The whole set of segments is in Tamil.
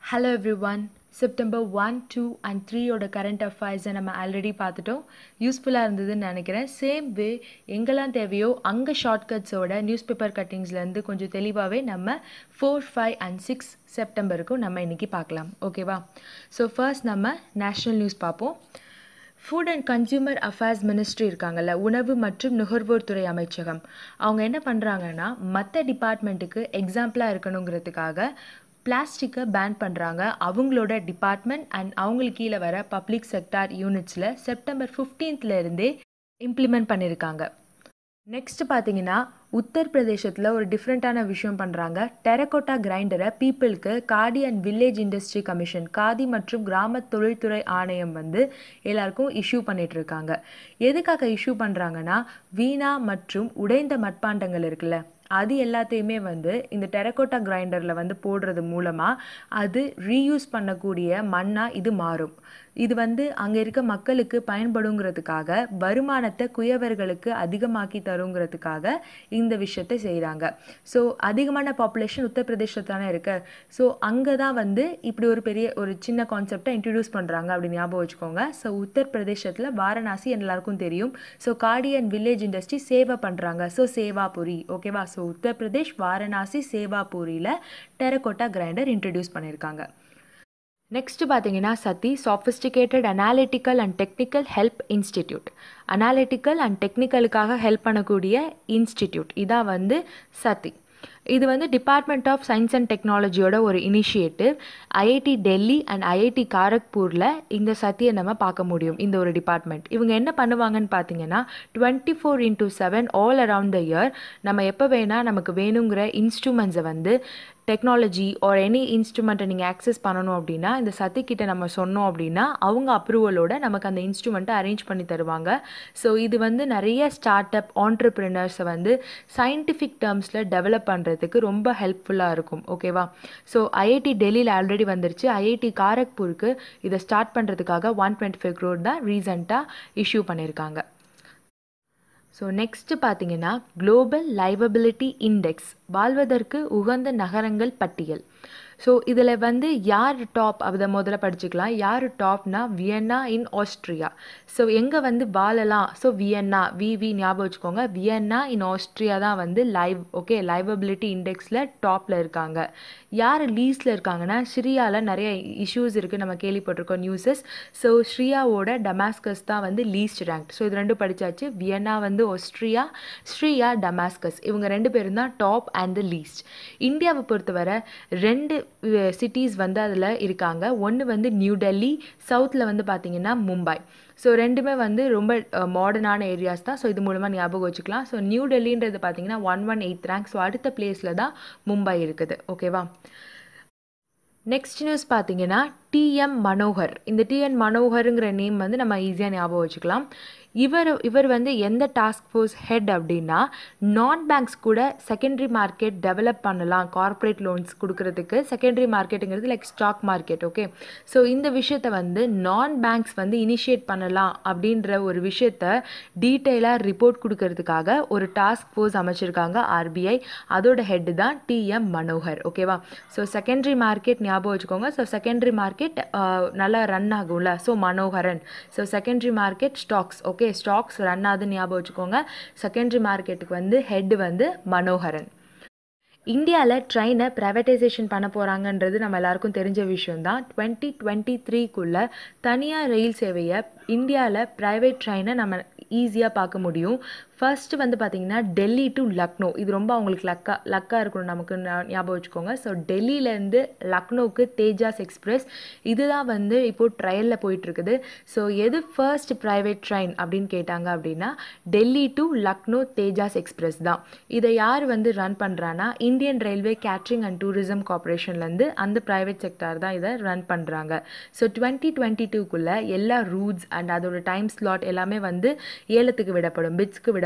hello everyone September one two and த்ரீயோட கரண்ட் அஃபேர்ஸை நம்ம ஆல்ரெடி பார்த்துட்டோம் யூஸ்ஃபுல்லாக இருந்ததுன்னு நினைக்கிறேன் சேம் வே எங்கெல்லாம் தேவையோ அங்கே ஷார்ட்கட்ஸோட நியூஸ் பேப்பர் கட்டிங்ஸ்லேருந்து கொஞ்சம் தெளிவாகவே நம்ம ஃபோர் ஃபைவ் அண்ட் சிக்ஸ் செப்டம்பருக்கும் நம்ம இன்றைக்கி பார்க்கலாம் ஓகேவா ஸோ ஃபர்ஸ்ட் நம்ம நேஷ்னல் நியூஸ் பார்ப்போம் food and consumer affairs ministry இருக்காங்கல்ல உணவு மற்றும் நுகர்வோர் துறை அமைச்சகம் அவங்க என்ன பண்ணுறாங்கன்னா மற்ற டிபார்ட்மெண்ட்டுக்கு எக்ஸாம்பிளாக இருக்கணுங்கிறதுக்காக பிளாஸ்டிக்கை பேன் பண்ணுறாங்க அவங்களோட டிபார்ட்மெண்ட் அண்ட் அவங்களுக்கு கீழே வர பப்ளிக் செக்டார் யூனிட்ஸில் செப்டம்பர் ஃபிஃப்டீன்த்லேருந்தே இம்ப்ளிமெண்ட் பண்ணியிருக்காங்க நெக்ஸ்ட் பார்த்தீங்கன்னா உத்தரப்பிரதேசத்தில் ஒரு டிஃப்ரெண்ட்டான விஷயம் பண்ணுறாங்க டெரகோட்டா கிரைண்டரை பீப்புளுக்கு Khadi and village industry commission khadi மற்றும் கிராம தொழில்துறை ஆணையம் வந்து எல்லாருக்கும் இஷ்யூ பண்ணிட்டு இருக்காங்க எதுக்காக இஷ்யூ பண்ணுறாங்கன்னா வீணா மற்றும் உடைந்த மட்பாண்டங்கள் இருக்குல்ல அது எல்லாத்தையுமே வந்து இந்த டெரகோட்டா கிரைண்டரில் வந்து போடுறது மூலமாக அது ரீயூஸ் பண்ணக்கூடிய மண்ணாக இது மாறும் இது வந்து அங்கே இருக்க மக்களுக்கு பயன்படுங்கிறதுக்காக வருமானத்தை குயவர்களுக்கு அதிகமாக்கி தருங்கிறதுக்காக இந்த விஷயத்தை செய்கிறாங்க ஸோ அதிகமான பாப்புலேஷன் உத்தரப்பிரதேசத்தில் தானே இருக்கு ஸோ அங்கே தான் வந்து இப்படி ஒரு பெரிய ஒரு சின்ன கான்செப்டை இன்ட்ரடியூஸ் பண்ணுறாங்க அப்படின்னு ஞாபகம் வச்சுக்கோங்க ஸோ உத்தரப்பிரதேசத்தில் வாரணாசி எல்லாருக்கும் தெரியும் ஸோ காடி அண்ட் வில்லேஜ் இண்டஸ்ட்ரி சேவை பண்ணுறாங்க ஸோ சேவாபுரி ஓகேவா ஸோ உத்தரப்பிரதேஷ் வாரணாசி சேவாபுரியில் டெரகோட்டா கிரைண்டர் இன்ட்ரடியூஸ் பண்ணியிருக்காங்க நெக்ஸ்ட் பார்த்தீங்கன்னா SATHI sophisticated analytical and technical help institute analytical and டெக்னிக்கலுக்காக ஹெல்ப் பண்ணக்கூடிய இன்ஸ்டிடியூட் இதான் வந்து சத்தி இது வந்து டிபார்ட்மெண்ட் ஆஃப் சயின்ஸ் அண்ட் டெக்னாலஜியோட ஒரு initiative IIT Delhi and IIT காரக்பூரில் இந்த சத்தியை நம்ம பார்க்க முடியும் இந்த ஒரு டிபார்ட்மெண்ட் இவங்க என்ன பண்ணுவாங்கன்னு பார்த்தீங்கன்னா twenty four into seven all around the year நம்ம எப்போ வேணால் நமக்கு வேணுங்கிற இன்ஸ்ட்ருமெண்ட்ஸை வந்து டெக்னாலஜி ஆர் எனி இன்ஸ்ட்ருமெண்ட்டை நீங்கள் ஆக்சஸ் பண்ணணும் அப்படின்னா இந்த சத்திக்கிட்ட நம்ம சொன்னோம் அப்படின்னா அவங்க அப்ரூவலோட நமக்கு அந்த இன்ஸ்ட்ருமெண்ட்டை அரேஞ்ச் பண்ணி தருவாங்க ஸோ இது வந்து நிறைய ஸ்டார்ட் அப் ஆண்டர்பிரினர்ஸை வந்து சயின்டிஃபிக் டேர்ம்ஸில் டெவலப் பண்ணுறதுக்கு ரொம்ப ஹெல்ப்ஃபுல்லாக இருக்கும் ஓகேவா ஸோ ஐஐடி டெல்லியில் ஆல்ரெடி வந்துருச்சு ஐஐடி காரக்பூருக்கு இதை ஸ்டார்ட் பண்ணுறதுக்காக ஒன் டுவெண்ட்டி ஃபைவ் க்ரோர் தான் ரீசெண்டாக இஷ்யூ பண்ணியிருக்காங்க ஸோ நெக்ஸ்ட்டு பார்த்தீங்கன்னா குளோபல் லைவபிலிட்டி இண்டெக்ஸ் வாழ்வதற்கு உகந்த நகரங்கள் பட்டியல் ஸோ இதில் வந்து யார் டாப் அதை முதல்ல படிச்சுக்கலாம் யார் டாப்னா வியன்னா இன் ஆஸ்ட்ரியா ஸோ எங்கே வந்து வாழலாம் ஸோ வியன்னா விவி ஞாபகம் வச்சுக்கோங்க வியன்னா இன் ஆஸ்ட்ரியா தான் வந்து லைவ் ஓகே லைவபிலிட்டி இண்டெக்ஸில் டாப்பில் இருக்காங்க யார் லீஸில் இருக்காங்கன்னா ஸ்ரீயாவில் நிறைய இஷ்யூஸ் இருக்குது நம்ம கேள்விப்பட்டிருக்கோம் நியூஸஸ் ஸோ ஸ்ரீயாவோட டமாஸ்கஸ் தான் வந்து லீஸ்ட் ரேங்க் ஸோ இது ரெண்டும் படித்தாச்சு வியன்னா வந்து ஆஸ்ட்ரியா ஸ்ரீயா டமாஸ்கஸ் இவங்க ரெண்டு பேரும் தான் டாப் அண்ட் த லீஸ்ட் இந்தியாவை பொறுத்தவரை ரெண்டு சிட்டிஸ் வந்து அதில் இருக்காங்க ஒன்று வந்து நியூ டெல்லி சவுத்தில் வந்து பார்த்திங்கன்னா மும்பை ஸோ ரெண்டுமே வந்து ரொம்ப மாடர்னான ஏரியாஸ் தான் ஸோ இது மூலமாக ஞாபகம் வச்சுக்கலாம் ஸோ நியூ டெல்லின்றது பார்த்தீங்கன்னா one one eight rank so அடுத்த பிளேஸில் தான் மும்பை இருக்குது ஓகேவா நெக்ஸ்ட் நியூஸ் பார்த்தீங்கன்னா டிஎம் மனோகர் இந்த டிஎன் மனோகருங்கிற நேம் வந்து நம்ம ஈஸியாக ஞாபகம் வச்சுக்கலாம் இவர் இவர் வந்து எந்த டாஸ்க் ஃபோர்ஸ் ஹெட் அப்படின்னா நான் பேங்க்ஸ் கூட செகண்டரி மார்க்கெட் டெவலப் பண்ணலாம் கார்ப்பரேட் லோன்ஸ் கொடுக்கறதுக்கு செகண்டரி மார்க்கெட்டுங்கிறது like stock market okay so இந்த விஷயத்தை வந்து நான் பேங்க்ஸ் வந்து இனிஷியேட் பண்ணலாம் அப்படின்ற ஒரு விஷயத்த டீட்டெயிலாக ரிப்போர்ட் கொடுக்கறதுக்காக ஒரு டாஸ்க் ஃபோர்ஸ் அமைச்சிருக்காங்க ஆர்பிஐ அதோட ஹெட் தான் டிஎம் மனோகர் ஓகேவா ஸோ செகண்டரி மார்க்கெட் ஞாபகம் வச்சுக்கோங்க ஸோ செகண்டரி மார்க்கெட் நல்லா ரன் ஆகும்ல so Manoharan so secondary market stocks okay stocks run ஆகுதுன்னு ஞாபகம் வச்சுக்கோங்க செகண்டரி மார்க்கெட்டுக்கு வந்து ஹெட் வந்து மனோகரன் இந்தியாவில் ட்ரெயினை ப்ரைவேட்டைசேஷன் பண்ண போகிறாங்கன்றது நம்ம எல்லாருக்கும் தெரிஞ்ச விஷயம் தான் டுவெண்ட்டி டுவெண்ட்டி த்ரீக்குள்ளே தனியார் ரயில் சேவையை இந்தியாவில் ப்ரைவேட் ட்ரெயினை நம்ம ஈஸியாக பார்க்க முடியும் ஃபர்ஸ்ட் வந்து பார்த்திங்கன்னா டெல்லி டு லக்னோ இது ரொம்ப அவங்களுக்கு லக்கா லக்காக இருக்கணும் நமக்கு ஞாபகம் வச்சுக்கோங்க ஸோ டெல்லியிலேருந்து லக்னோவுக்கு தேஜாஸ் எக்ஸ்பிரஸ் இதுதான் வந்து இப்போது ட்ரையலில் போயிட்டுருக்குது ஸோ எது ஃபர்ஸ்ட் ப்ரைவேட் ட்ரெயின் அப்படின்னு கேட்டாங்க அப்படின்னா டெல்லி டு லக்னோ தேஜாஸ் எக்ஸ்பிரஸ் தான் இதை யார் வந்து ரன் பண்ணுறான்னா Indian railway catering and tourism கார்பரேஷன்லேருந்து அந்த ப்ரைவேட் செக்டார் தான் இதை ரன் பண்ணுறாங்க ஸோ டுவெண்ட்டி டுவெண்ட்டி டூக்குள்ளே எல்லா ரூட்ஸ் அண்ட் அதோட டைம் ஸ்லாட் எல்லாமே வந்து ஏலத்துக்கு விடப்படும் பிட்ஸ்க்கு விட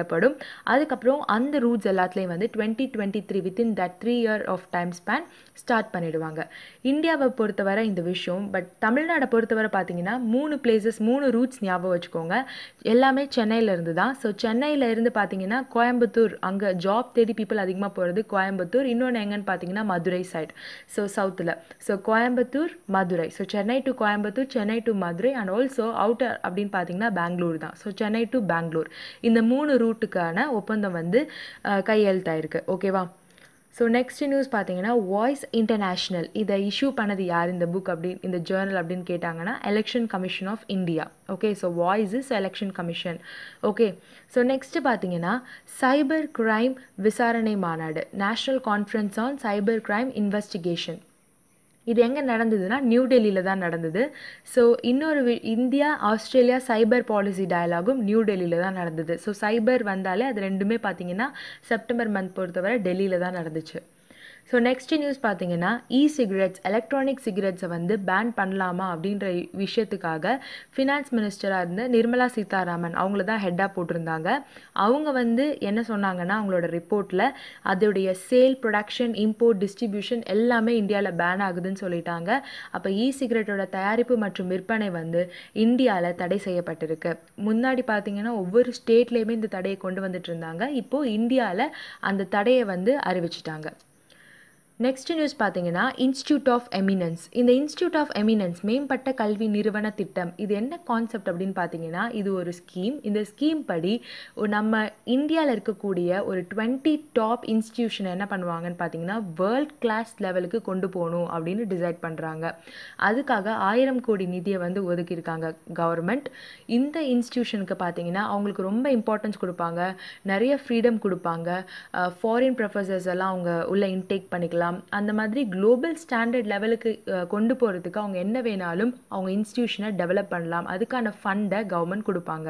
விடப்படும் அதுக்கப்புறம் அந்த ரூட்ஸ் எல்லாத்துலேயும் வந்து twenty twenty three within that three year of time span start பண்ணிடுவாங்க இந்தியாவை பொறுத்தவரை இந்த விஷயம் பட் தமிழ்நாடை பொறுத்தவரை பார்த்தீங்கன்னா மூணு பிளேசஸ் மூணு ரூட்ஸ் ஞாபகம் வச்சுக்கோங்க எல்லாமே சென்னையில இருந்து தான் ஸோ சென்னையில இருந்து பார்த்தீங்கன்னா கோயம்புத்தூர் அங்கே ஜாப் தேடி பீப்புள் அதிகமாக போகிறது கோயம்புத்தூர் இன்னொன்று எங்கன்னு பார்த்தீங்கன்னா மதுரை சைட் ஸோ சவுத்தில் so Coimbatore Madurai so Chennai to Coimbatore Chennai to Madurai and also outer அப்படின்னு பார்த்தீங்கன்னா பெங்களூர் தான் ஸோ சென்னை டு பெங்களூர் இந்த மூணு ரூட்டுக்கான ஒப்பந்தம் வந்து அஹ், கையெழுத்தாயிருக்கு ஓகேவா ஸோ நெக்ஸ்ட் நியூஸ் பார்த்தீங்கன்னா வாய்ஸ் இன்டர்நேஷ்னல் இதை இஷ்யூ பண்ணது யார் இந்த புக் அப்படி இந்த ஜேர்னல் அப்படின்னு கேட்டாங்கன்னா election commission of India okay so voice is election commission okay so next பார்த்தீங்கன்னா சைபர் கிரைம் விசாரணை மாநாடு national conference on cyber crime investigation இது எங்கே நடந்ததுன்னா நியூ டெல்லியில் தான் நடந்தது ஸோ இன்னொரு வி- இந்தியா ஆஸ்திரேலியா சைபர் பாலிசி டயலாகும் நியூ டெல்லியில் தான் நடந்தது ஸோ சைபர் வந்தாலே அது ரெண்டுமே பார்த்தீங்கன்னா செப்டம்பர் மந்த் பொறுத்தவரை டெல்லியில் தான் நடந்துச்சு ஸோ நெக்ஸ்ட் நியூஸ் பார்த்தீங்கன்னா இ சிகரெட்ஸ் எலக்ட்ரானிக் சிகரெட்ஸை வந்து பேன் பண்ணலாமா அப்படின்ற விஷயத்துக்காக ஃபினான்ஸ் மினிஸ்டராக இருந்த நிர்மலா சீதாராமன் அவங்கள தான் ஹெட்டாக போட்டிருந்தாங்க அவங்க வந்து என்ன சொன்னாங்கன்னா அவங்களோட ரிப்போர்ட்டில் அதோடைய சேல் ப்ரொடக்ஷன் இம்போர்ட் டிஸ்ட்ரிபியூஷன் எல்லாமே இந்தியாவில் பேன் ஆகுதுன்னு சொல்லிட்டாங்க அப்போ இ சிகரெட்டோட தயாரிப்பு மற்றும் விற்பனை வந்து இந்தியாவில் தடை செய்யப்பட்டிருக்கு முன்னாடி பார்த்தீங்கன்னா ஒவ்வொரு ஸ்டேட்லேயுமே இந்த தடையை கொண்டு வந்துட்டு இருந்தாங்க இப்போது இந்தியாவில் அந்த தடையை வந்து அறிவிச்சிட்டாங்க நெக்ஸ்ட் நியூஸ் பார்த்தீங்கன்னா இன்ஸ்டியூட் ஆஃப் எமினன்ஸ் இந்த இன்ஸ்டியூட் ஆஃப் எமினன்ஸ் மேம்பட்ட கல்வி நிறுவன திட்டம் இது என்ன கான்செப்ட் அப்படின்னு பார்த்தீங்கன்னா இது ஒரு ஸ்கீம் இந்த ஸ்கீம் படி ஒரு நம்ம இந்தியாவில் இருக்கக்கூடிய ஒரு டுவெண்ட்டி டாப் இன்ஸ்டியூஷன் என்ன பண்ணுவாங்கன்னு பார்த்தீங்கன்னா வேர்ல்ட் கிளாஸ் லெவலுக்கு கொண்டு போகணும் அப்படின்னு டிசைட் பண்ணுறாங்க அதுக்காக ஆயிரம் கோடி நிதியை வந்து ஒதுக்கியிருக்காங்க கவர்மெண்ட் இந்த இன்ஸ்டியூஷனுக்கு பார்த்தீங்கன்னா அவங்களுக்கு ரொம்ப இம்பார்ட்டன்ஸ் கொடுப்பாங்க நிறைய ஃப்ரீடம் கொடுப்பாங்க ஃபாரின் ப்ரொஃபஸர்ஸ் எல்லாம் அவங்க உள்ள இன்டேக் பண்ணிக்கலாம் அந்த மாதிரி குளோபல் ஸ்டாண்டர்ட் லெவலுக்கு கொண்டு போகிறதுக்கு அவங்க என்ன வேணாலும் அவங்க இன்ஸ்டியூஷனை டெவலப் பண்ணலாம் அதுக்கான ஃபண்டை கவர்மெண்ட் கொடுப்பாங்க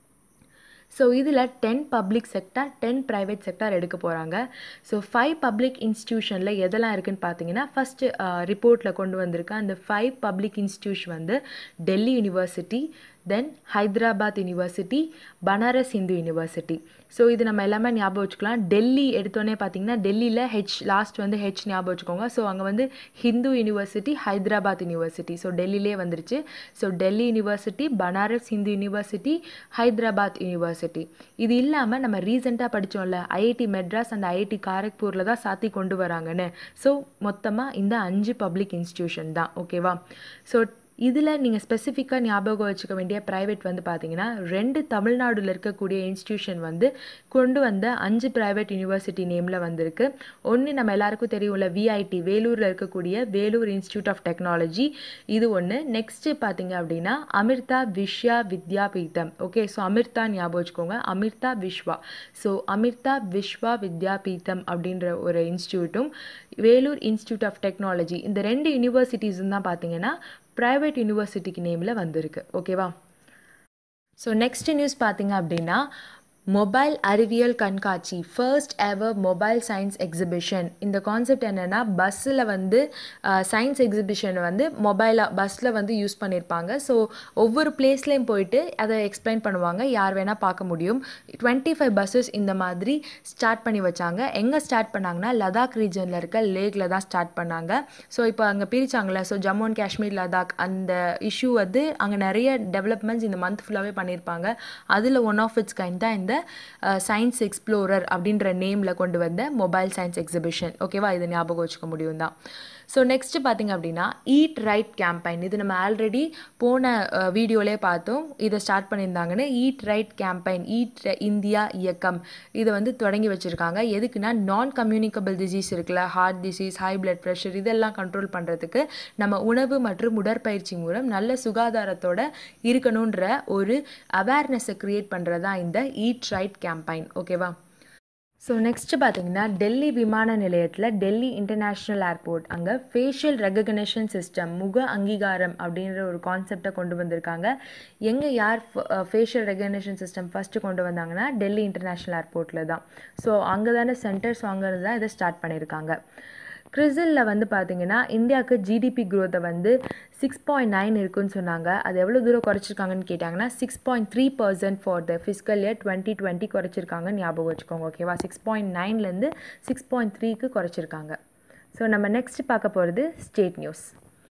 ஸோ இதில் ten public sector ten private sector எடுக்க போகிறாங்க ஸோ ஃபைவ் பப்ளிக் இன்ஸ்டியூஷனில் எதெல்லாம் இருக்குன்னு பார்த்தீங்கன்னா ஃபஸ்ட்டு ரிப்போர்ட்டில் கொண்டு வந்திருக்க அந்த ஃபைவ் பப்ளிக் இன்ஸ்டியூஷன் வந்து Delhi university then Hyderabad university Banaras Hindu university so இது நம்ம எல்லாமே ஞாபகம் வச்சுக்கலாம் டெல்லி எடுத்தோடனே பார்த்தீங்கன்னா டெல்லியில் ஹெச் லாஸ்ட் வந்து ஹெச் ஞாபகம் வச்சுக்கோங்க ஸோ அங்கே வந்து Hindu university Hyderabad university so டெல்லியிலே வந்துருச்சு so Delhi university Banaras Hindu university Hyderabad university இது இல்லாமல் நம்ம ரீசெண்டாக படித்தோம்ல ஐஐடி மெட்ராஸ் அந்த ஐஐடி காரக்பூரில் தான் சாத்தி கொண்டு வராங்கன்னு ஸோ மொத்தமாக இந்த அஞ்சு பப்ளிக் இன்ஸ்டியூஷன் தான் ஓகேவா ஸோ இதில் நீங்கள் ஸ்பெசிஃபிக்காக ஞாபகம் வச்சுக்க வேண்டிய ப்ரைவேட் வந்து பார்த்தீங்கன்னா ரெண்டு தமிழ்நாடுல இருக்கக்கூடிய இன்ஸ்டியூஷன் வந்து கொண்டு வந்த அஞ்சு ப்ரைவேட் யூனிவர்சிட்டி நேமில் வந்திருக்கு ஒன்று நம்ம எல்லாருக்கும் தெரியும்ல விஐடி வேலூரில் இருக்கக்கூடிய வேலூர் இன்ஸ்டியூட் ஆஃப் டெக்னாலஜி இது ஒன்று நெக்ஸ்ட்டு பார்த்தீங்க அப்படின்னா அமிர்தா விஷ்யா வித்யாபீதம் ஓகே ஸோ அமிர்தா ஞாபகம் வச்சுக்கோங்க அமிர்தா விஸ்வா ஸோ அமிர்தா விஸ்வா வித்யாபீதம் அப்படின்ற ஒரு இன்ஸ்டியூட்டும் வேலூர் இன்ஸ்டியூட் ஆஃப் டெக்னாலஜி இந்த ரெண்டு யூனிவர்சிட்டிஸும் தான் பார்த்தீங்கன்னா ப்ரைவேட் யூனிவர்சிட்டிக்கு நேமில் வந்திருக்கு ஓகேவா ஸோ நெக்ஸ்ட் நியூஸ் பார்த்தீங்க அப்படின்னா மொபைல் அறிவியல் கண்காட்சி first ever mobile science exhibition இந்த கான்செப்ட் என்னென்னா பஸ்ஸில் வந்து சயின்ஸ் எக்ஸிபிஷனை வந்து மொபைலாக பஸ்ஸில் வந்து யூஸ் பண்ணியிருப்பாங்க ஸோ ஒவ்வொரு பிளேஸ்லேயும் போயிட்டு அதை எக்ஸ்பிளைன் பண்ணுவாங்க யார் வேணால் பார்க்க முடியும் டுவெண்ட்டி ஃபைவ் பஸ்ஸஸ் இந்த மாதிரி ஸ்டார்ட் பண்ணி வச்சாங்க எங்கே ஸ்டார்ட் பண்ணாங்கன்னா லடாக் ரீஜனில் இருக்க லேக்கில் தான் ஸ்டார்ட் பண்ணாங்க ஸோ இப்போ அங்கே பிரிச்சாங்களே ஸோ ஜம்மு அண்ட் காஷ்மீர் லடாக் அந்த இஷ்யூ வந்து அங்கே நிறைய டெவலப்மெண்ட்ஸ் இந்த மந்த் ஃபுல்லாகவே பண்ணியிருப்பாங்க அதில் ஒன் ஆஃப் இட்ஸ் கைண்ட் தான் இந்த சயின்ஸ் எக்ஸ்ப்ளோரர் அப்படின்ற நேமில் கொண்டு வந்த மொபைல் சயின்ஸ் எக்ஸிபிஷன் ஓகேவா இதை ஞாபகம் வச்சுக்க முடியும் தான் ஸோ நெக்ஸ்ட் பார்த்தீங்க அப்படின்னா ஈட் ரைட் கேம்பெயின் இது நம்ம ஆல்ரெடி போன வீடியோலே பார்த்தோம் இதை ஸ்டார்ட் பண்ணியிருந்தாங்கன்னு eat right campaign eat India இயக்கம் இதை வந்து தொடங்கி வச்சுருக்காங்க எதுக்குன்னா நான் கம்யூனிகபிள் டிசீஸ் இருக்குல்ல heart disease high blood pressure இதெல்லாம் கண்ட்ரோல் பண்ணுறதுக்கு நம்ம உணவு மற்றும் உடற்பயிற்சி மூலம் நல்ல சுகாதாரத்தோட இருக்கணுன்ற ஒரு அவேர்னஸை க்ரியேட் பண்ணுறது தான் இந்த ஈட் ரைட் கேம்பெயின் ஓகேவா ஸோ நெக்ஸ்ட்டு பார்த்தீங்கன்னா டெல்லி விமான நிலையத்தில் டெல்லி இன்டர்நேஷ்னல் ஏர்போர்ட் அங்கே ஃபேஷியல் ரெகக்னேஷன் சிஸ்டம் முக அங்கீகாரம் அப்படின்ற ஒரு கான்செப்டை கொண்டு வந்திருக்காங்க எங்கே யார் ஃபேஷியல் ரெகக்னேஷன் சிஸ்டம் ஃபஸ்ட்டு கொண்டு வந்தாங்கன்னா டெல்லி இன்டர்நேஷ்னல் ஏர்போர்ட்டில் தான் ஸோ அங்கே தானே சென்டர் ஸோ அங்கேருந்து தான் இதை ஸ்டார்ட் பண்ணியிருக்காங்க கிறிசிலில் வந்து பார்த்தீங்கன்னா இந்தியாவுக்கு ஜிடிபி growth வந்து சிக்ஸ் பாயிண்ட் நைன் இருக்குன்னு சொன்னாங்க அது எவ்வளோ தூரம் குறைச்சிருக்காங்கன்னு கேட்டாங்கன்னா six point three percent for the fiscal year twenty twenty குறைச்சிருக்காங்க ஞாபகம் வச்சுக்கோங்க ஓகேவா சிக்ஸ் பாயிண்ட் நைன்லேருந்து சிக்ஸ் பாயிண்ட் த்ரீக்கு குறைச்சிருக்காங்க ஸோ நம்ம நெக்ஸ்ட் பார்க்க போகிறது ஸ்டேட் நியூஸ்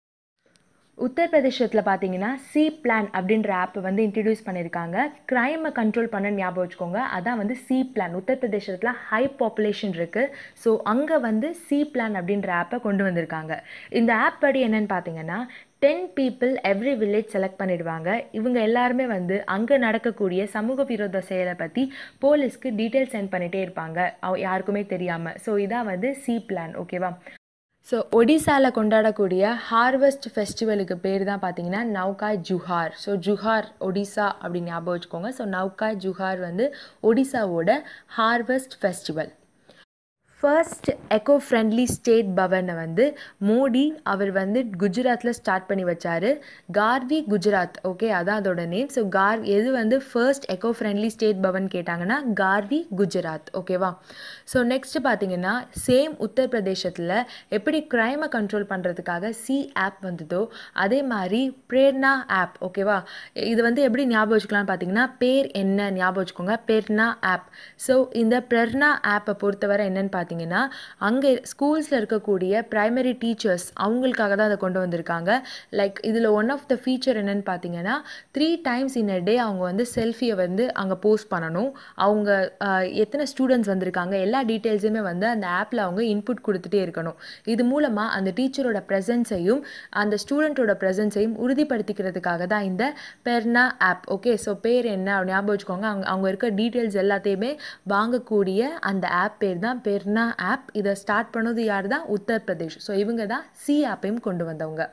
உத்தரப்பிரதேசத்தில் பார்த்தீங்கன்னா சி பிளான் அப்படின்ற ஆப் வந்து இன்ட்ரடியூஸ் பண்ணியிருக்காங்க க்ரைமை கண்ட்ரோல் பண்ண ஞாபகம் வச்சுக்கோங்க அதான் வந்து சி பிளான் உத்தரப்பிரதேசத்தில் ஹை பாப்புலேஷன் இருக்குது ஸோ அங்கே வந்து சி பிளான் அப்படின்ற ஆப்பை கொண்டு வந்திருக்காங்க இந்த ஆப் படி என்னன்னு பார்த்தீங்கன்னா ten people every village select பண்ணிடுவாங்க இவங்க எல்லாருமே வந்து அங்கே நடக்கக்கூடிய சமூக விரோத செயலை பற்றி போலீஸ்க்கு டீட்டெயில் சென்ட் பண்ணிகிட்டே இருப்பாங்க அவ- யாருக்குமே தெரியாமல் ஸோ இதான் வந்து சி பிளான் ஓகேவா ஸோ ஒடிசாவில் கொண்டாடக்கூடிய ஹார்வெஸ்ட் ஃபெஸ்டிவலுக்கு பேர் தான் பார்த்தீங்கன்னா நவ்காய் ஜுஹார் ஸோ ஜுஹார் ஒடிசா அப்படின்னு ஞாபகம் வச்சுக்கோங்க ஸோ நவ்காய் ஜுஹார் வந்து ஒடிசாவோட harvest festival first eco friendly state பவனை வந்து மோடி அவர் வந்து குஜராத்தில் ஸ்டார்ட் பண்ணி வச்சாரு கார்வி குஜராத் ஓகே அதான் அதோட நேம் ஸோ கார் எது வந்து first eco friendly state Bhavan கேட்டாங்கன்னா கார்வி குஜராத் ஓகேவா ஸோ நெக்ஸ்ட் பார்த்தீங்கன்னா சேம் உத்தரப்பிரதேசத்தில் எப்படி க்ரைமை கண்ட்ரோல் பண்ணுறதுக்காக சி ஆப் வந்ததோ அதே மாதிரி பிரேர்னா ஆப் ஓகேவா இது வந்து எப்படி ஞாபகம் வச்சுக்கலாம்னு பார்த்தீங்கன்னா பேர் என்ன ஞாபகம் வச்சுக்கோங்க பேர்னா ஆப் ஸோ இந்த பிரர்னா ஆப்பை பொறுத்தவரை என்னன்னு பார்த்தீங்கன்னா அங்கே ஸ்கூல்ஸில் இருக்கக்கூடிய ப்ரைமரி டீச்சர்ஸ் அவங்களுக்காக தான் அதை கொண்டு வந்திருக்காங்க லைக் இதில் ஒன் ஆஃப் த ஃபீச்சர் என்னன்னு பார்த்தீங்கன்னா த்ரீ டைம்ஸ் இன் அ டே அவங்க வந்து செல்ஃபியை வந்து அங்கே போஸ்ட் பண்ணணும் அவங்க ஆஹ், எத்தனை ஸ்டூடெண்ட்ஸ் வந்திருக்காங்க எல்லா டீட்டெயில்ஸுமே வந்து அந்த ஆப்பில் அவங்க இன்புட் கொடுத்துட்டே இருக்கணும் இது மூலமாக அந்த டீச்சரோட ப்ரெசன்ஸையும் அந்த ஸ்டூடெண்ட்டோட ப்ரெசன்ஸையும் உறுதிப்படுத்திக்கிறதுக்காக தான் இந்த பெர்னா ஆப் ஓகே ஸோ பேர் என்ன ஞாபகம் வச்சுக்கோங்க அவங்க அவங்க இருக்க டீட்டெயில்ஸ் எல்லாத்தையுமே வாங்கக்கூடிய அந்த ஆப் பேர் தான் பெர்னா ஆப் இதை ஸ்டார்ட் பண்ணது யார் தான் உத்தரப்பிரதேஷ் ஸோ இவங்க தான் சி ஆப்பையும் கொண்டு வந்தவங்க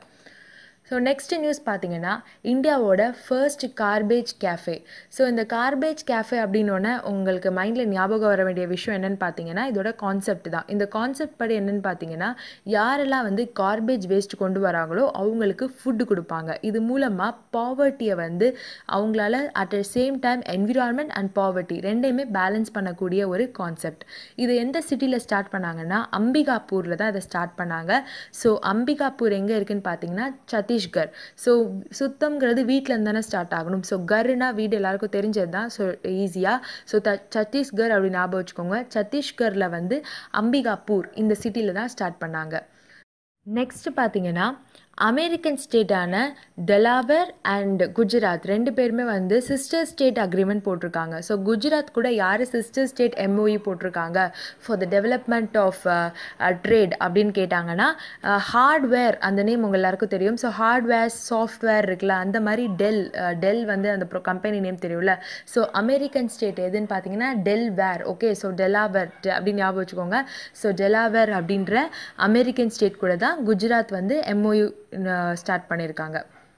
ஸோ நெக்ஸ்ட் நியூஸ் பார்த்தீங்கன்னா இந்தியாவோட ஃபர்ஸ்ட் கார்பேஜ் கேஃபே ஸோ இந்த கார்பேஜ் கேஃபே அப்படின்னோடனே உங்களுக்கு மைண்டில் ஞாபகம் வர வேண்டிய விஷயம் என்னன்னு பார்த்தீங்கன்னா இதோட கான்செப்ட் தான் இந்த கான்செப்ட் படி என்னன்னு பார்த்தீங்கன்னா யாரெல்லாம் வந்து கார்பேஜ் வேஸ்ட் கொண்டு வராங்களோ அவங்களுக்கு ஃபுட்டு கொடுப்பாங்க இது மூலமாக பாவர்ட்டியை வந்து அவங்களால at the same time environment and poverty ரெண்டையுமே பேலன்ஸ் பண்ணக்கூடிய ஒரு கான்செப்ட் இது எந்த சிட்டியில் ஸ்டார்ட் பண்ணாங்கன்னா அம்பிகாப்பூரில் தான் இதை ஸ்டார்ட் பண்ணாங்க ஸோ அம்பிகாப்பூர் எங்கே இருக்குன்னு பார்த்தீங்கன்னா சத்தீஸ்கர் ஸோ சுத்தம்ங்கிறது வீட்டில் இருந்து தானே ஸ்டார்ட் ஆகணும் ஸோ கர்னா வீடு எல்லாருக்கும் தெரிஞ்சது தான் ஸோ ஈஸியாக ஸோ த சத்தீஸ்கர் அப்படி ஞாபகம் வச்சுக்கோங்க சத்தீஸ்கரில் வந்து அம்பிகாப்பூர் இந்த சிட்டியில் தான் ஸ்டார்ட் பண்ணாங்க நெக்ஸ்ட் பார்த்தீங்கன்னா அமெரிக்கன் ஸ்டேட்டான டெலாவர் அண்ட் குஜராத் ரெண்டு பேருமே வந்து சிஸ்டர் ஸ்டேட் அக்ரிமெண்ட் போட்டிருக்காங்க ஸோ குஜராத் கூட யார் சிஸ்டர் ஸ்டேட் எம்ஓஇ போட்டிருக்காங்க for the development of trade அப்படின்னு கேட்டாங்கன்னா ஹார்ட்வேர் அந்த நேம் உங்கள் எல்லாருக்கும் தெரியும் ஸோ ஹார்ட்வேர் சாஃப்ட்வேர் இருக்குல்ல அந்த மாதிரி டெல் டெல் வந்து அந்த கம்பெனி நேம் தெரியும்ல ஸோ அமெரிக்கன் ஸ்டேட் எதுன்னு பார்த்தீங்கன்னா Dell where okay so Delaware அப்படின்னு ஞாபகம் வச்சுக்கோங்க ஸோ டெலாவேர் அப்படின்ற அமெரிக்கன் ஸ்டேட் கூட தான் குஜராத் வந்து எம்ஓயு ஸ்டார்ட் பண்ணியிருக்காங்க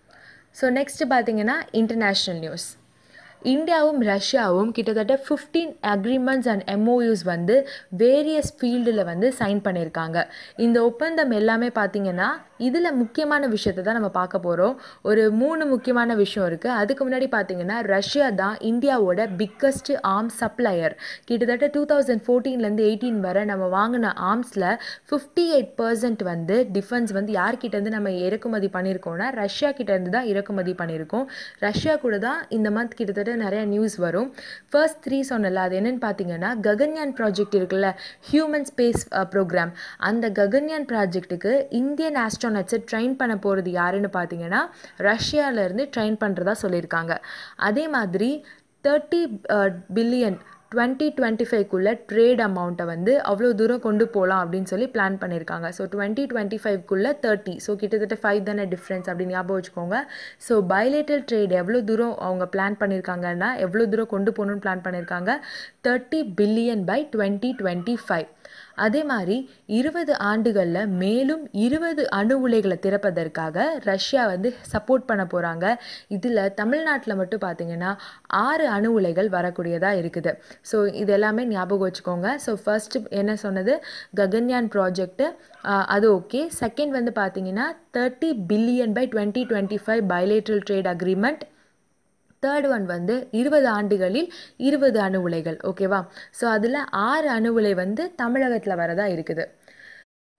ஸோ நெக்ஸ்ட் பார்த்தீங்கன்னா இன்டர்நேஷ்னல் நியூஸ் இந்தியாவும் ரஷ்யாவும் கிட்டத்தட்ட ஃபிஃப்டீன் அக்ரிமெண்ட்ஸ் அண்ட் எம்ஓயூஸ் வந்து வேரியஸ் ஃபீல்டில் வந்து சைன் பண்ணியிருக்காங்க இந்த ஒப்பந்தம் எல்லாமே பார்த்தீங்கன்னா இதில் முக்கியமான விஷயத்தை தான் நம்ம பார்க்க போகிறோம் ஒரு மூணு முக்கியமான விஷயம் இருக்குது அதுக்கு முன்னாடி பார்த்தீங்கன்னா ரஷ்யா தான் இந்தியாவோட பிக்கஸ்ட் ஆர்ம்ஸ் சப்ளையர் கிட்டத்தட்ட டூ தௌசண்ட் ஃபோர்டீன்லேருந்து எயிட்டீன் வரை நம்ம வாங்கின ஆர்ம்ஸில் ஃபிஃப்டி எயிட் பர்சன்ட் வந்து டிஃபென்ஸ் வந்து யார்கிட்டேருந்து நம்ம இறக்குமதி பண்ணியிருக்கோம்னா ரஷ்யா கிட்டேருந்து தான் இறக்குமதி பண்ணியிருக்கோம் ரஷ்யா கூட தான் இந்த மந்த் கிட்டத்தட்ட நிறைய நியூஸ் வரும் ஃபர்ஸ்ட் த்ரீ சொன்னல அது என்னன்னு பார்த்தீங்கன்னா ககன்யான் ப்ராஜெக்ட் இருக்குல்ல ஹியூமன் ஸ்பேஸ் ப்ரோக்ராம் அந்த ககன்யான் ப்ராஜெக்ட்டுக்கு இந்தியன் ஆஸ்ட்ரோனட்ஸை ட்ரெயின் பண்ண போகிறது யாருன்னு பார்த்தீங்கன்னா ரஷ்யாவிலேருந்து ட்ரெயின் பண்ணுறதா சொல்லியிருக்காங்க அதே மாதிரி தேர்ட்டி பில்லியன் டுவெண்ட்டி டுவெண்ட்டி ஃபைவ்க்குள்ளே ட்ரேட் அமௌண்ட்டை வந்து அவ்வளோ தூரம் கொண்டு போகலாம் அப்படின்னு சொல்லி பிளான் பண்ணியிருக்காங்க ஸோ டுவெண்ட்டி டுவெண்ட்டி ஃபைவ்க்குள்ளே தேர்ட்டி ஸோ கிட்டத்தட்ட ஃபைவ் தானே டிஃப்ரென்ஸ் அப்படின்னு ஞாபகம் வச்சுக்கோங்க ஸோ பைலேட்டல் ட்ரேட் எவ்வளோ தூரம் அவங்க பிளான் பண்ணியிருக்காங்கன்னா எவ்வளோ தூரம் கொண்டு போகணும்னு பிளான் பண்ணியிருக்காங்க thirty billion by twenty twenty five அதே மாதிரி இருபது ஆண்டுகளில் மேலும் இருபது அணு உலைகளை திறப்பதற்காக ரஷ்யா வந்து சப்போர்ட் பண்ண போகிறாங்க இதில் தமிழ்நாட்டில் மட்டும் பார்த்தீங்கன்னா ஆறு அணு உலைகள் வரக்கூடியதாக இருக்குது ஸோ இது எல்லாமே ஞாபகம் வச்சுக்கோங்க ஸோ ஃபர்ஸ்ட் என்ன சொன்னது ககன்யான் ப்ராஜெக்ட்டு அது ஓகே செகண்ட் வந்து பார்த்தீங்கன்னா thirty billion by twenty twenty five bilateral trade agreement third one வந்து இருபது ஆண்டுகளில் இருபது அணு உலைகள் ஓகேவா ஸோ அதில் ஆறு அணு உலை வந்து தமிழகத்தில் வரதா இருக்குது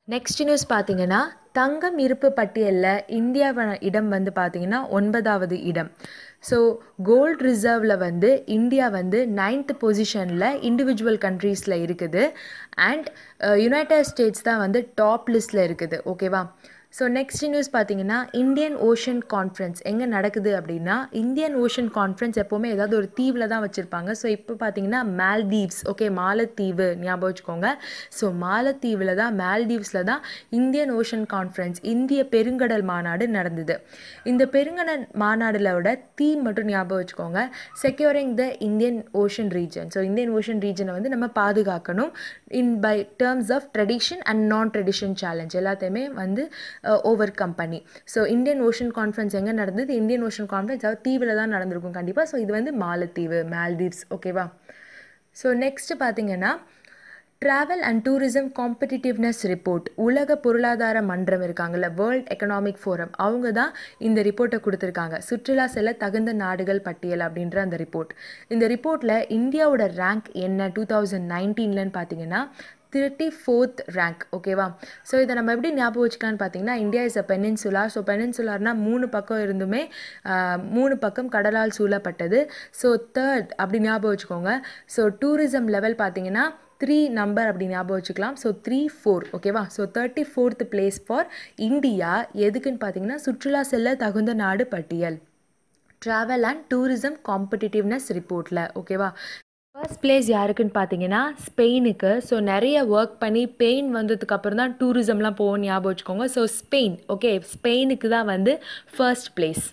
நெக்ஸ்ட் நியூஸ் பார்த்தீங்கன்னா தங்கம் இருப்பு பட்டியலில் இந்தியாவோட இடம் வந்து பார்த்தீங்கன்னா ஒன்பதாவது இடம் ஸோ கோல்ட் ரிசர்வில் வந்து இந்தியா வந்து நைன்த் பொசிஷனில் இண்டிவிஜுவல் கண்ட்ரீஸில் இருக்குது அண்ட் யுனைடெட் ஸ்டேட்ஸ் தான் வந்து டாப் லிஸ்ட்டில் இருக்குது ஓகேவா ஸோ நெக்ஸ்ட் நியூஸ் பார்த்தீங்கன்னா இந்தியன் ஓஷன் கான்ஃபரன்ஸ் எங்கே நடக்குது அப்படின்னா இந்தியன் ஓஷன் கான்ஃபரன்ஸ் எப்போவுமே ஏதாவது ஒரு தீவில் தான் வச்சுருப்பாங்க ஸோ இப்போ பார்த்தீங்கன்னா மால்தீவ்ஸ் ஓகே மாலத்தீவு ஞாபகம் வச்சுக்கோங்க ஸோ மாலத்தீவில் தான் மால்தீவ்ஸில் தான் இந்தியன் ஓஷன் கான்ஃபரன்ஸ் இந்திய பெருங்கடல் மாநாடு நடந்தது இந்த பெருங்கடல் மாநாடுலோட தீம் மட்டும் ஞாபகம் வச்சுக்கோங்க securing the Indian ocean region so Indian ocean ரீஜனை வந்து நம்ம பாதுகாக்கணும் in by terms of tradition and non tradition challenge எல்லாத்தையுமே வந்து over company so Indian ocean conference எங்கே நடந்தது இந்தியன் ஓஷன் கான்ஃபரன்ஸ் அதாவது தீவில் தான் நடந்திருக்கும் கண்டிப்பாக ஸோ இது வந்து மாலத்தீவு மால்தீவ்ஸ் ஓகேவா ஸோ நெக்ஸ்ட்டு பார்த்தீங்கன்னா travel and tourism competitiveness report உலக பொருளாதார மன்றம் இருக்காங்கல்ல வேர்ல்ட் எக்கனாமிக் ஃபோரம் அவங்க தான் இந்த ரிப்போர்ட்டை கொடுத்துருக்காங்க சுற்றுலா செல்ல தகுந்த நாடுகள் பட்டியல் அப்படின்ற அந்த ரிப்போர்ட் இந்த ரிப்போர்ட்டில் இந்தியாவோட ரேங்க் என்ன டூ தௌசண்ட் நைன்டீன்லன்னு பார்த்தீங்கன்னா தேர்ட்டி ஃபோர்த் ரேங்க் ஓகேவா ஸோ இதை நம்ம எப்படி ஞாபகம் வச்சுக்கலான்னு பார்த்தீங்கன்னா India is a peninsula so பெனின்சுலார்னால் மூணு பக்கம் இருந்துமே மூணு பக்கம் கடலால் சூழப்பட்டது ஸோ தேர்ட் அப்படி ஞாபகம் வச்சுக்கோங்க ஸோ டூரிசம் லெவல் பார்த்தீங்கன்னா த்ரீ நம்பர் அப்படி ஞாபகம் வச்சுக்கலாம் ஸோ த்ரீ ஃபோர் ஓகேவா so thirty fourth place for India எதுக்குன்னு பார்த்தீங்கன்னா சுற்றுலா செல்ல தகுந்த நாடு பட்டியல் ட்ராவல் அண்ட் டூரிசம் காம்படிட்டிவ்னஸ் ரிப்போர்ட்டில் ஓகேவா ஃபர்ஸ்ட் பிளேஸ் யாருக்குன்னு பார்த்தீங்கன்னா ஸ்பெயினுக்கு ஸோ நிறைய ஒர்க் பண்ணி பெயின் வந்ததுக்கு அப்புறம் தான் டூரிசம்லாம் போகும் ஞாபகம் வச்சுக்கோங்க ஸோ ஸ்பெயின் ஓகே ஸ்பெயினுக்கு தான் வந்து first place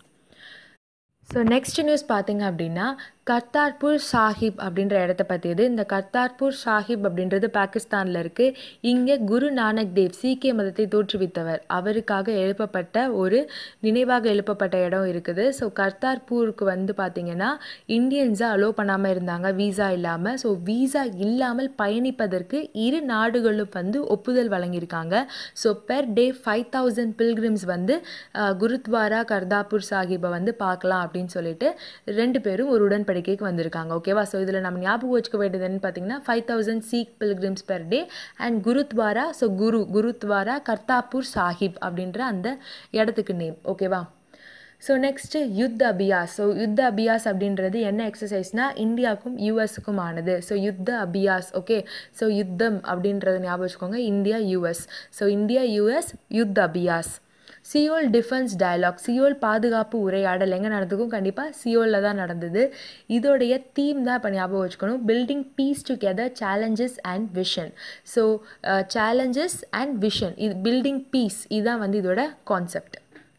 so next news பார்த்தீங்க அப்படின்னா கர்த்தார்பூர் சாஹிப் அப்படின்ற இடத்த பற்றியது இந்த கர்த்தார்பூர் சாஹிப் அப்படின்றது பாகிஸ்தானில் இருக்குது இங்கே குரு நானக் தேவ் சீக்கிய மதத்தை தோற்றுவித்தவர் அவருக்காக எழுப்பப்பட்ட ஒரு நினைவாக எழுப்பப்பட்ட இடம் இருக்குது ஸோ கர்த்தார்பூருக்கு வந்து பார்த்திங்கன்னா இந்தியன்ஸை அலோவ் பண்ணாமல் இருந்தாங்க வீசா இல்லாமல் ஸோ வீசா இல்லாமல் பயணிப்பதற்கு இரு நாடுகளும் வந்து ஒப்புதல் வழங்கியிருக்காங்க so per day five thousand pilgrims வந்து குருத்வாரா கர்தாப்பூர் சாஹிப்பை வந்து பார்க்கலாம் அப்படின்னு சொல்லிட்டு ரெண்டு பேரும் ஒரு உடன்படிக்கை உடன்படிக்கைக்கு வந்திருக்காங்க ஓகேவா ஸோ இதில் நம்ம ஞாபகம் வச்சுக்க வேண்டியது என்னன்னு பார்த்தீங்கன்னா five thousand Sikh pilgrims per day and Gurdwara so Guru Gurdwara Kartarpur Sahib அப்படின்ற அந்த இடத்துக்கு நேம் ஓகேவா so next Yudh Abhyas so Yudh Abhyas அப்படின்றது என்ன எக்ஸசைஸ்னால் இந்தியாவுக்கும் யூஎஸுக்கும் ஆனது so Yudh Abhyas okay so யுத்தம் அப்படின்றத ஞாபகம் வச்சுக்கோங்க India US so India US Yudh Abhyas Seoul defence dialogue Seoul பாதுகாப்பு உரையாடல் எங்கே நடந்துக்கும் கண்டிப்பாக சியோலில் தான் நடந்தது இதோடைய தீம் தான் இப்போ ஞாபகம் வச்சுக்கணும் building peace together challenges and vision so challenges and vision இது பில்டிங் பீஸ் இதுதான் வந்து இதோட கான்செப்ட்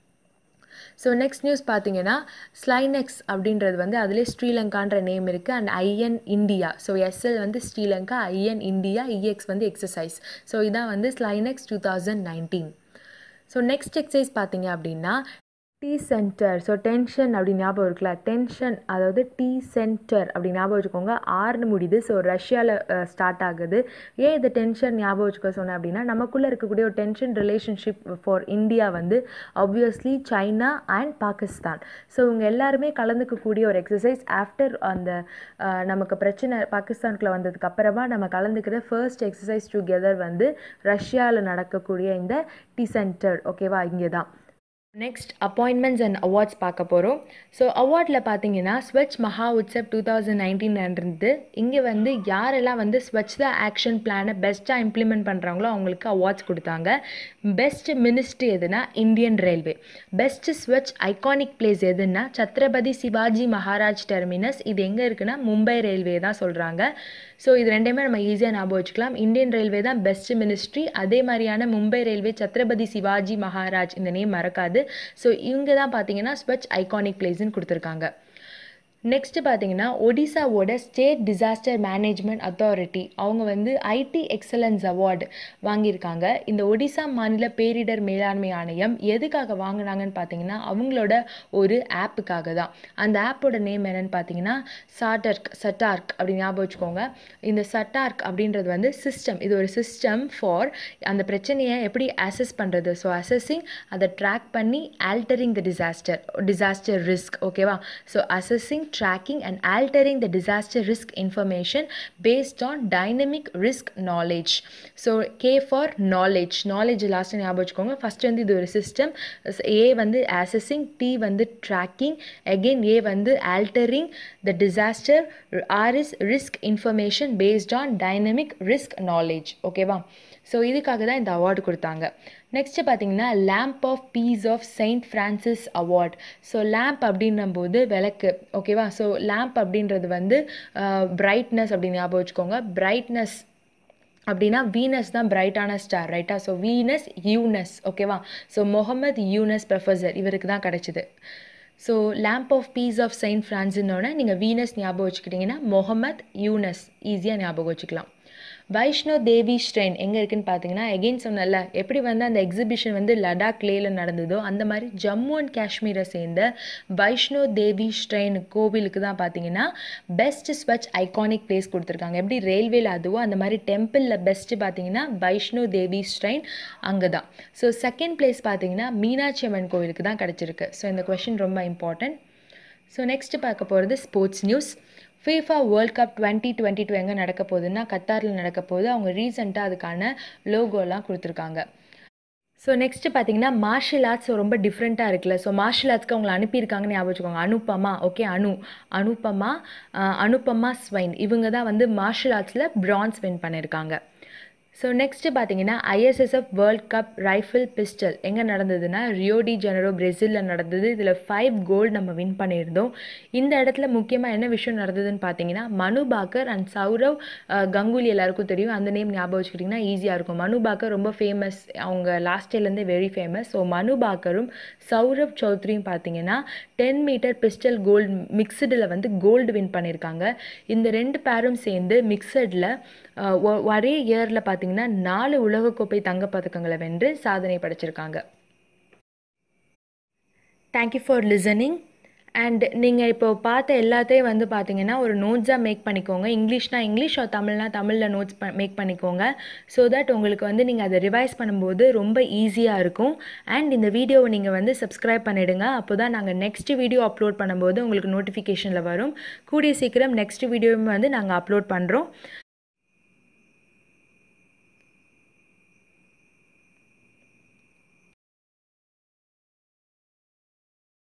ஸோ நெக்ஸ்ட் நியூஸ் பார்த்தீங்கன்னா ஸ்லைனெக்ஸ் அப்படின்றது வந்து அதிலே ஸ்ரீலங்கான்ற நேம் இருக்குது and IN India so SL வந்து ஸ்ரீலங்கா ஐஎன் இந்தியா இஎக்ஸ் வந்து எக்ஸசைஸ் ஸோ இதான் வந்து SLINEX two thousand nineteen so next exercise பார்த்தீங்க அப்படின்னா டி சென்டர் ஸோ டென்ஷன் அப்படி ஞாபகம் இருக்குல்ல டென்ஷன் அதாவது டி சென்டர் அப்படி ஞாபகம் வச்சுக்கோங்க ஆறுனு முடியுது ஸோ ரஷ்யாவில் ஸ்டார்ட் ஆகுது ஏன் இந்த டென்ஷன் ஞாபகம் வச்சுக்க சொன்னேன் அப்படின்னா நமக்குள்ளே இருக்கக்கூடிய ஒரு டென்ஷன் ரிலேஷன்ஷிப் ஃபார் இந்தியா வந்து obviously China and Pakistan so இவங்க எல்லாருமே கலந்துக்கக்கூடிய ஒரு எக்ஸசைஸ் ஆஃப்டர் அந்த நமக்கு பிரச்சனை பாகிஸ்தானுக்குள்ளே வந்ததுக்கு அப்புறமா நம்ம கலந்துக்கிற ஃபர்ஸ்ட் எக்ஸசைஸ் டுகெதர் வந்து ரஷ்யாவில் நடக்கக்கூடிய இந்த டி சென்டர் ஓகேவா இங்கே தான் நெக்ஸ்ட் அப்பாயின்மெண்ட்ஸ் அண்ட் அவார்ட்ஸ் பார்க்க போகிறோம் ஸோ அவார்டில் பார்த்தீங்கன்னா ஸ்வச் மகா உத்சவ் டூ தௌசண்ட் நைன்டீன் இருந்து இங்கே வந்து யாரெல்லாம் வந்து ஸ்வச்தா ஆக்ஷன் பிளானை பெஸ்ட்டாக இம்ப்ளிமெண்ட் பண்ணுறாங்களோ அவங்களுக்கு அவார்ட்ஸ் கொடுத்தாங்க பெஸ்ட் மினிஸ்ட்ரி எதுனா Indian railway best Swachh iconic place எதுன்னா சத்ரபதி சிவாஜி மகாராஜ் டெர்மினஸ் இது எங்கே இருக்குன்னா மும்பை ரயில்வே தான் சொல்கிறாங்க ஸோ இது ரெண்டையுமே நம்ம ஈஸியாக ஞாபகம் வச்சுக்கலாம் இந்தியன் ரயில்வே தான் பெஸ்ட் மினிஸ்ட்ரி அதே மாதிரியான மும்பை ரயில்வே சத்ரபதி சிவாஜி மகாராஜ் இந்த நேம் மறக்காது ஸோ இவங்க தான் பார்த்தீங்கன்னா ஸ்வச் ஐகானிக் பிளேஸ்ன்னு கொடுத்துருக்காங்க நெக்ஸ்ட்டு பார்த்தீங்கன்னா ஒடிசாவோட ஸ்டேட் டிசாஸ்டர் மேனேஜ்மெண்ட் அத்தாரிட்டி அவங்க வந்து ஐடி எக்ஸலன்ஸ் அவார்டு வாங்கியிருக்காங்க இந்த ஒடிசா மாநில பேரிடர் மேலாண்மை ஆணையம் எதுக்காக வாங்கினாங்கன்னு பார்த்தீங்கன்னா அவங்களோட ஒரு ஆப்புக்காக தான் அந்த ஆப்போட நேம் என்னன்னு பார்த்தீங்கன்னா சாட்டர்க் சட்டார்க் அப்படி ஞாபகம் வச்சுக்கோங்க இந்த சட்டார்க் அப்படின்றது வந்து சிஸ்டம் இது ஒரு சிஸ்டம் ஃபார் அந்த பிரச்சனையை எப்படி அசஸ் பண்ணுறது ஸோ அசஸிங் அதை ட்ராக் பண்ணி altering the disaster disaster risk ஓகேவா so assessing tracking and altering the disaster risk information based on dynamic risk knowledge so K for knowledge knowledge last ஞாபகம் வச்சுக்கோங்க ஃபஸ்ட் வந்து இது ஒரு சிஸ்டம் ஏ வந்து ஆசஸிங் டி வந்து ட்ராக்கிங் அகெயின் ஏ வந்து altering the disaster R is risk information based on dynamic risk knowledge ஓகேவா ஸோ இதுக்காக தான் இந்த அவார்டு கொடுத்தாங்க நெக்ஸ்ட்டு பார்த்தீங்கன்னா lamp of peace of saint Francis award so lamp அப்படின்னும் போது விளக்கு ஓகேவா ஸோ லேம்ப் அப்படின்றது வந்து பிரைட்னஸ் அப்படின்னு ஞாபகம் வச்சுக்கோங்க பிரைட்னஸ் அப்படின்னா வீனஸ் தான் பிரைட்டான ஸ்டார் ரைட்டா ஸோ வீனஸ் யூனஸ் ஓகேவா ஸோ முகமது யூனஸ் ப்ரொஃபஸர் இவருக்கு தான் கிடச்சிது so lamp of peace of saint ஃப்ரான்ஸின்னோட நீங்கள் வீனஸ் ஞாபகம் வச்சுக்கிட்டிங்கன்னா முகமத் யூனஸ் ஈஸியாக ஞாபகம் வச்சுக்கலாம் வைஷ்ணோ தேவி ஸ்ட்ரெயின் எங்கே இருக்குன்னு பார்த்தீங்கன்னா எகெயின் சொன்னல எப்படி வந்து அந்த எக்ஸிபிஷன் வந்து லடாக் லேல நடந்ததோ அந்த மாதிரி ஜம்மு அண்ட் காஷ்மீரை சேர்ந்த வைஷ்ணோ தேவி ஸ்ட்ரெயின் கோவிலுக்கு தான் பார்த்தீங்கன்னா பெஸ்ட் ஸ்வச் ஐகானிக் பிளேஸ் கொடுத்துருக்காங்க எப்படி ரயில்வேல அதுவோ அந்த மாதிரி டெம்பிளில் பெஸ்ட்டு பார்த்தீங்கன்னா வைஷ்ணோ தேவி ஸ்ட்ரெயின் அங்கே தான் ஸோ செகண்ட் பிளேஸ் பார்த்தீங்கன்னா மீனாட்சி அம்மன் கோவிலுக்கு தான் கிடச்சிருக்கு ஸோ இந்த கொஷின் ரொம்ப இம்பார்ட்டன்ட் ஸோ நெக்ஸ்ட் பார்க்க போகிறது sports news FIFA world cup twenty twenty two எங்கே நடக்க போகுதுன்னா கத்தாரில் நடக்க போகுது அவங்க ரீசெண்டாக அதுக்கான லோகோலாம் கொடுத்துருக்காங்க ஸோ நெக்ஸ்ட்டு பார்த்தீங்கன்னா மார்ஷியல் ஆர்ட்ஸ் ரொம்ப டிஃப்ரெண்ட்டாக இருக்குல்ல ஸோ மார்ஷியல் ஆர்ட்ஸ்க்கு அவங்களை அனுப்பியிருக்காங்கன்னு ஞாபகம் வச்சுக்கோங்க அனுப்பமா ஓகே அனு அனுப்பமா அனுப்பமா ஸ்வைன் இவங்க தான் வந்து மார்ஷியல் ஆர்ட்ஸில் பிரான்ஸ் வின் பண்ணியிருக்காங்க ஸோ நெக்ஸ்ட்டு பார்த்தீங்கன்னா ISSF world cup rifle pistol எங்கே நடந்ததுன்னா ரியோடி ஜெனரோ பிரேசிலில் நடந்தது இதில் ஃபைவ் கோல்டு நம்ம வின் பண்ணியிருந்தோம் இந்த இடத்துல முக்கியமாக என்ன விஷயம் நடந்ததுன்னு பார்த்தீங்கன்னா மனு பாக்கர் அண்ட் சௌரவ் கங்குலி எல்லாருக்கும் தெரியும் அந்த நேம் ஞாபகம் வச்சுக்கிட்டிங்கன்னா ஈஸியாக இருக்கும் மனு பாக்கர் ரொம்ப ஃபேமஸ் அவங்க லாஸ்ட் இயர்லேருந்தே வெரி ஃபேமஸ் ஸோ மனு பாக்கரும் சௌரவ் சௌத்ரியும் பார்த்தீங்கன்னா டென் மீட்டர் பிஸ்டல் கோல்டு மிக்சடில் வந்து கோல்டு வின் பண்ணியிருக்காங்க இந்த ரெண்டு பேரும் சேர்ந்து மிக்சடில் ஒரே இயரில் பார்த்தீங்கன்னா நாலு உலகக்கோப்பை தங்கப்பதக்கங்களை வென்று சாதனை படைச்சிருக்காங்க தேங்க்யூ ஃபார் லிசனிங் அண்ட் நீங்கள் இப்போ பார்த்த எல்லாத்தையும் வந்து பார்த்தீங்கன்னா ஒரு நோட்ஸாக மேக் பண்ணிக்கோங்க இங்கிலீஷ்னா இங்கிலீஷ் ஆர் தமிழ்னா தமிழில் நோட்ஸ் ப மேக் பண்ணிக்கோங்க ஸோ தட் உங்களுக்கு வந்து நீங்கள் அதை ரிவைஸ் பண்ணும்போது ரொம்ப ஈஸியாக இருக்கும் அண்ட் இந்த வீடியோவை நீங்கள் வந்து சப்ஸ்கிரைப் பண்ணிவிடுங்க அப்போ தான் நாங்கள் நெக்ஸ்ட் வீடியோ அப்லோட் பண்ணும்போது உங்களுக்கு நோட்டிஃபிகேஷனில் வரும் கூடிய சீக்கிரம் நெக்ஸ்ட் வீடியோவும் வந்து நாங்கள் அப்லோட் பண்ணுறோம்